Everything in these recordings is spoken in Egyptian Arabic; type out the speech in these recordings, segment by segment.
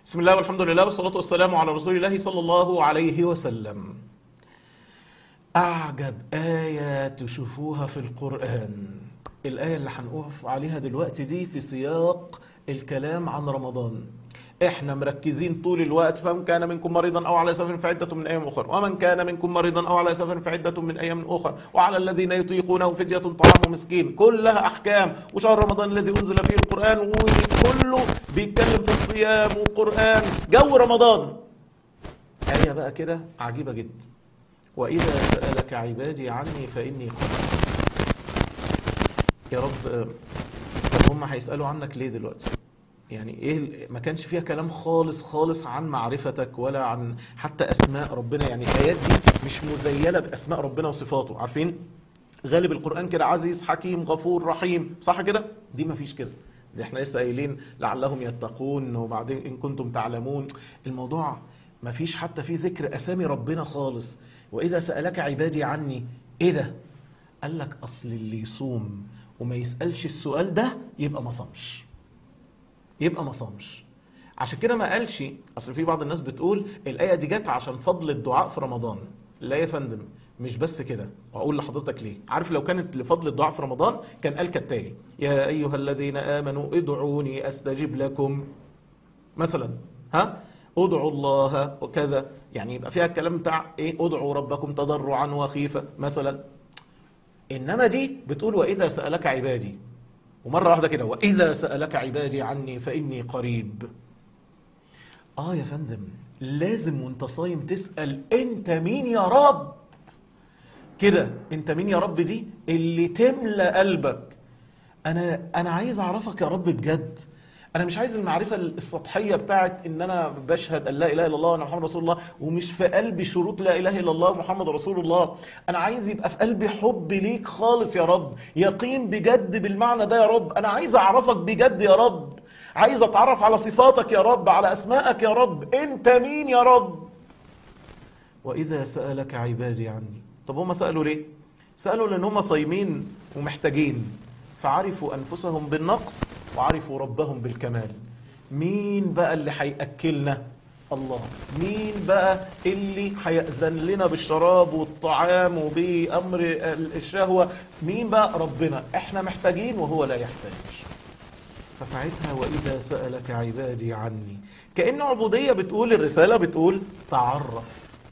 بسم الله والحمد لله والصلاة والسلام على رسول الله صلى الله عليه وسلم أعجب آية تشوفوها في القرآن الآية اللي هنقف عليها دلوقتي دي في سياق الكلام عن رمضان احنا مركزين طول الوقت فمن كان منكم مريضا او على سفر فعدة من ايام اخرى ومن كان منكم مريضا او على سفر فعدة من ايام اخرى وعلى الذين يطيقونه فدية طعام مسكين كلها احكام وشهر رمضان الذي انزل فيه القران وكله بيتكلم في الصيام وقران جو رمضان آية بقى كده عجيبة جدا وإذا سألك عبادي عني فإني قريب يا رب طب هم هيسألوا عنك ليه دلوقتي يعني ايه ما كانش فيها كلام خالص خالص عن معرفتك ولا عن حتى اسماء ربنا يعني الايات دي مش مزيله باسماء ربنا وصفاته عارفين غالب القران كده عزيز حكيم غفور رحيم صح كده دي ما فيش كده دي احنا لسه قايلين لعلهم يتقون وبعدين ان كنتم تعلمون الموضوع ما فيش حتى في ذكر اسامي ربنا خالص واذا سالك عبادي عني ايه ده قال لك اصل اللي يصوم وما يسالش السؤال ده يبقى ما صامش يبقى ما صامش عشان كده ما قالش اصل في بعض الناس بتقول الايه دي جت عشان فضل الدعاء في رمضان لا يا فندم مش بس كده واقول لحضرتك ليه عارف لو كانت لفضل الدعاء في رمضان كان قال كالتالي يا ايها الذين امنوا ادعوني استجب لكم مثلا ها ادعوا الله وكذا يعني يبقى فيها الكلام بتاع ايه ادعوا ربكم تضرعا وخيفه مثلا انما دي بتقول واذا سالك عبادي ومرة واحدة كده وإذا سألك عبادي عني فإني قريب آه يا فندم لازم وانت صايم تسأل أنت مين يا رب كده أنت مين يا رب دي اللي تملى قلبك أنا أنا عايز أعرفك يا رب بجد أنا مش عايز المعرفة السطحية بتاعت إن أنا بشهد أن لا إله إلا الله وأن محمد رسول الله ومش في قلبي شروط لا إله إلا الله محمد رسول الله أنا عايز يبقى في قلبي حب ليك خالص يا رب يقين بجد بالمعنى ده يا رب أنا عايز أعرفك بجد يا رب عايز أتعرف على صفاتك يا رب على أسمائك يا رب أنت مين يا رب وإذا سألك عبادي عني طب هم سألوا ليه؟ سألوا لأن هم صايمين ومحتاجين فعرفوا أنفسهم بالنقص وعرفوا ربهم بالكمال مين بقى اللي هيأكلنا الله مين بقى اللي هيأذن لنا بالشراب والطعام وبأمر الشهوة مين بقى ربنا احنا محتاجين وهو لا يحتاج فساعتها وإذا سألك عبادي عني كأن عبودية بتقول الرسالة بتقول تعرف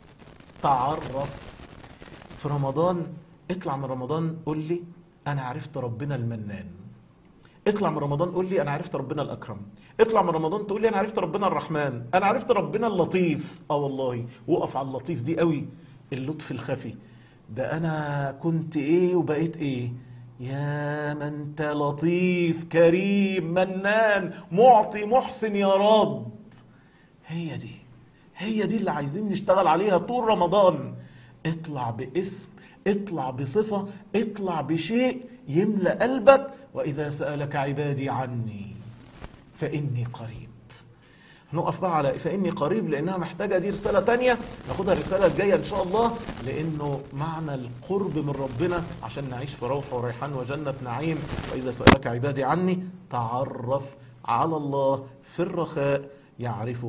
تعرف في رمضان اطلع من رمضان قول لي أنا عرفت ربنا المنان اطلع من رمضان قول لي انا عرفت ربنا الاكرم اطلع من رمضان تقول لي انا عرفت ربنا الرحمن انا عرفت ربنا اللطيف اه والله وقف على اللطيف دي قوي اللطف الخفي ده انا كنت ايه وبقيت ايه يا من انت لطيف كريم منان معطي محسن يا رب هي دي هي دي اللي عايزين نشتغل عليها طول رمضان اطلع باسم اطلع بصفة اطلع بشيء يملأ قلبك وإذا سألك عبادي عني فإني قريب هنقف بقى على فإني قريب لأنها محتاجة دي رسالة تانية ناخدها الرسالة الجاية إن شاء الله لأنه معنى القرب من ربنا عشان نعيش في روح وريحان وجنة نعيم وإذا سألك عبادي عني تعرف على الله في الرخاء يعرفك